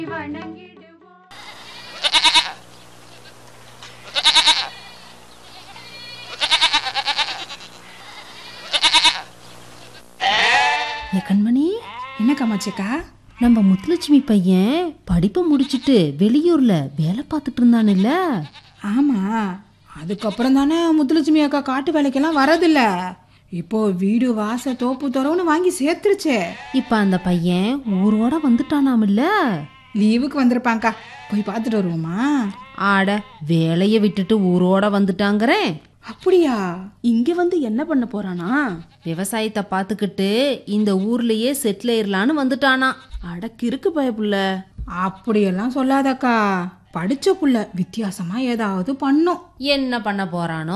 ஏ கண்மணி என்ன காமாட்சிக்கா நம்ம முத்துலட்சுமி பையன் படிப்பை முடிச்சிட்டு வெளியூர்ல வேலை பார்த்துட்டு இருந்தானுல்ல ஆமா அதுக்கப்புறம் தானே முத்துலட்சுமி அக்கா காட்டு வேலைக்கெல்லாம் வரதில்ல இப்போ வீடு வாச தோப்பு துறவுன்னு வாங்கி சேர்த்துருச்சே இப்ப அந்த பையன் ஊரோட வந்துட்டானாமில்ல லீவுக்கு வந்திருப்பாங்க்கா போய் பார்த்துட்டு வருவோமா ஆட வேலைய விட்டுட்டு ஊரோட வந்துட்டாங்கறேன் அப்படியா இங்க வந்து என்ன பண்ண போறானா விவசாயத்தை பார்த்துக்கிட்டு இந்த ஊர்லயே செட்டில் ஆயிரலான்னு வந்துட்டானா அடக்கு இருக்கு பயப்புள்ள அப்படியெல்லாம் சொல்லாதக்கா படிச்ச புள்ள வித்தியாசமா ஏதாவது பண்ணும் என்ன பண்ண போறானோ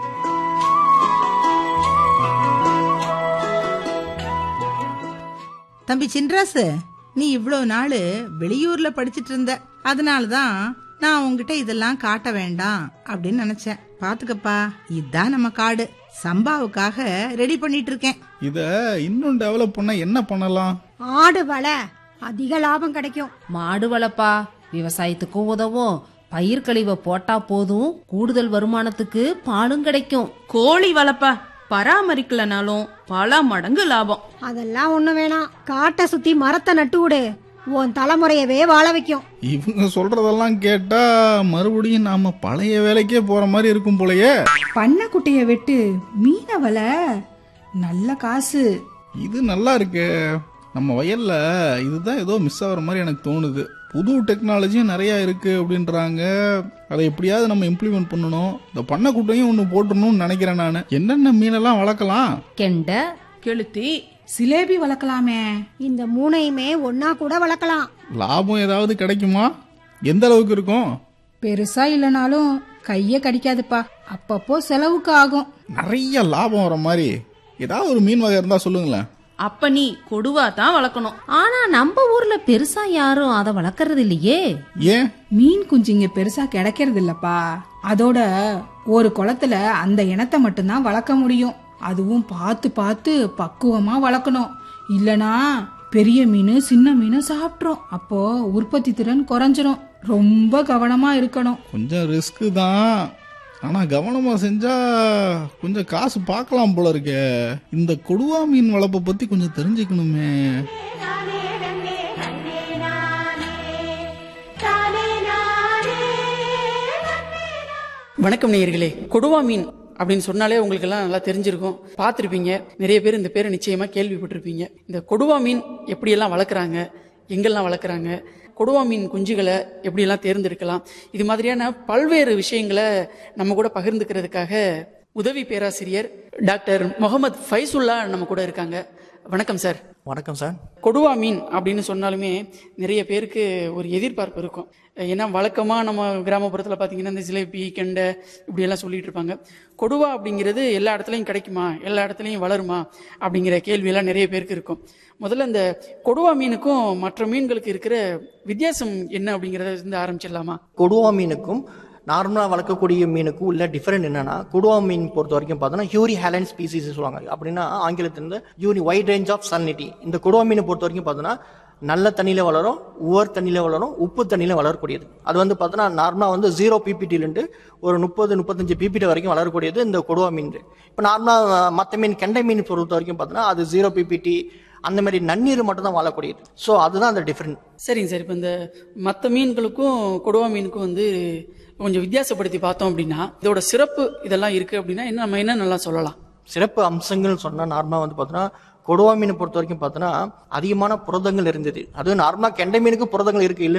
தம்பி சின்ராசு நீ இவ்வளவு நாள் வெளியூர்ல படிச்சிட்டு இருந்த அதனால தான் நான் உங்ககிட்ட இதெல்லாம் காட்ட வேண்டாம் அப்படின்னு நினைச்சேன் பாத்துக்கப்பா இதுதான் நம்ம காடு சம்பாவுக்காக ரெடி பண்ணிட்டு இருக்கேன் இத இன்னும் டெவலப் பண்ண என்ன பண்ணலாம் ஆடு வள அதிக லாபம் கிடைக்கும் மாடு வளப்பா விவசாயத்துக்கும் உதவும் பயிர் கழிவை போட்டா போதும் கூடுதல் வருமானத்துக்கு பாலும் கிடைக்கும் கோழி வளப்பா பராமரிக்கலனாலும் பல மடங்கு லாபம் அதெல்லாம் ஒண்ணு வேணாம் காட்டை சுத்தி மரத்தை நட்டு விடு உன் தலைமுறையவே வாழ வைக்கும் இவங்க சொல்றதெல்லாம் கேட்டா மறுபடியும் நாம பழைய வேலைக்கே போற மாதிரி இருக்கும் போலயே பண்ணக்குட்டைய வெட்டு மீன வல நல்ல காசு இது நல்லா இருக்கு நம்ம வயல்ல இதுதான் ஏதோ மிஸ் ஆகுற மாதிரி எனக்கு தோணுது புது டெக்னாலஜியும் நிறைய இருக்கு அப்படின்றாங்க அதை எப்படியாவது நம்ம இம்ப்ளிமெண்ட் பண்ணணும் இந்த பண்ணக்கூட்டையும் ஒன்று போட்டுடணும்னு நினைக்கிறேன் நான் என்னென்ன மீனெல்லாம் வளர்க்கலாம் கெண்டை கெளுத்தி சிலேபி வளர்க்கலாமே இந்த மூணையுமே ஒன்னா கூட வளர்க்கலாம் லாபம் ஏதாவது கிடைக்குமா எந்த அளவுக்கு இருக்கும் பெருசா இல்லைனாலும் கைய கடிக்காதுப்பா அப்பப்போ செலவுக்கு ஆகும் நிறைய லாபம் வர மாதிரி ஏதாவது ஒரு மீன் வகை இருந்தா சொல்லுங்களேன் அப்ப நீ கொடுவா தான் வளர்க்கணும் ஆனா நம்ம ஊர்ல பெருசா யாரும் அதை வளர்க்கறது இல்லையே ஏன் மீன் குஞ்சுங்க பெருசா கிடைக்கிறது இல்லப்பா அதோட ஒரு குளத்துல அந்த இனத்தை மட்டும்தான் வளர்க்க முடியும் அதுவும் பார்த்து பார்த்து பக்குவமா வளர்க்கணும் இல்லனா பெரிய மீன் சின்ன மீன் சாப்பிட்றோம் அப்போ உற்பத்தி திறன் குறைஞ்சிரும் ரொம்ப கவனமா இருக்கணும் கொஞ்சம் ரிஸ்க் தான் ஆனா கவனமா செஞ்சா கொஞ்சம் காசு பார்க்கலாம் போல இருக்கே இந்த கொடுவா மீன் வளர்ப்பை பத்தி கொஞ்சம் தெரிஞ்சுக்கணுமே வணக்கம் நேயர்களே கொடுவா மீன் அப்படின்னு சொன்னாலே உங்களுக்கு எல்லாம் நல்லா தெரிஞ்சிருக்கும் பார்த்துருப்பீங்க நிறைய பேர் இந்த பேரை நிச்சயமா கேள்விப்பட்டிருப்பீங்க இந்த கொடுவா மீன் எப்படியெல்லாம் வளர்க்குறாங்க எங்கெல்லாம் வளர்க்குறாங்க கொடுவா மீன் குஞ்சுகளை எப்படியெல்லாம் தேர்ந்தெடுக்கலாம் இது மாதிரியான பல்வேறு விஷயங்களை நம்ம கூட பகிர்ந்துக்கிறதுக்காக உதவி பேராசிரியர் டாக்டர் முகமது ஃபைசுல்லா நம்ம கூட இருக்காங்க வணக்கம் சார் வணக்கம் சார் கொடுவா மீன் அப்படின்னு சொன்னாலுமே நிறைய பேருக்கு ஒரு எதிர்பார்ப்பு இருக்கும் ஏன்னா வழக்கமாக நம்ம கிராமப்புறத்தில் பார்த்தீங்கன்னா இந்த ஜிலேபி கெண்டை இப்படியெல்லாம் சொல்லிட்டு இருப்பாங்க கொடுவா அப்படிங்கிறது எல்லா இடத்துலையும் கிடைக்குமா எல்லா இடத்துலையும் வளருமா அப்படிங்கிற கேள்வியெல்லாம் நிறைய பேருக்கு இருக்கும் முதல்ல இந்த கொடுவா மீனுக்கும் மற்ற மீன்களுக்கு இருக்கிற வித்தியாசம் என்ன அப்படிங்கிறத இருந்து ஆரம்பிச்சிடலாமா கொடுவா மீனுக்கும் நார்மலாக வளர்க்கக்கூடிய மீனுக்கும் உள்ள டிஃபரெண்ட் என்னன்னா கொடுவா மீன் பொறுத்த வரைக்கும் பார்த்தோன்னா ஹியூரி ஹேலண்ட் ஸ்பீசிஸ் சொல்லுவாங்க அப்படின்னா ஆங்கிலத்திலிருந்து eury wide range of salinity இந்த கொடுவா மீனை பொறுத்த வரைக்கும் பார்த்தோன்னா நல்ல தண்ணியில் வளரும் உவர் தண்ணியில் வளரும் உப்பு தண்ணியில் வளரக்கூடியது அது வந்து பார்த்தோன்னா நார்மலாக வந்து ஜீரோ பிபிடிலேருந்து ஒரு முப்பது முப்பத்தஞ்சு பிபிடி வரைக்கும் வளரக்கூடியது இந்த கொடுவா மீன் இப்போ நார்மலாக மற்ற மீன் கெண்டை மீன் பொறுத்த வரைக்கும் பார்த்தோன்னா அது ஜீரோ பிபிடி அந்த மாதிரி நன்னீர் மட்டும் தான் வாழக்கூடியது ஸோ அதுதான் அந்த டிஃப்ரெண்ட் சரிங்க சார் இப்போ இந்த மற்ற மீன்களுக்கும் கொடுவா மீனுக்கும் வந்து கொஞ்சம் வித்தியாசப்படுத்தி பார்த்தோம் அப்படின்னா இதோட சிறப்பு இதெல்லாம் இருக்கு அப்படின்னா என்ன நம்ம என்ன நல்லா சொல்லலாம் சிறப்பு அம்சங்கள் சொன்னால் நார்மலாக வந்து பார்த்தோன்னா கொடுவா மீனை பொறுத்த வரைக்கும் பார்த்தோன்னா அதிகமான புரதங்கள் இருந்தது அதுவும் நார்மலாக கெண்டை மீனுக்கு புரதங்கள் இருக்கு இல்லை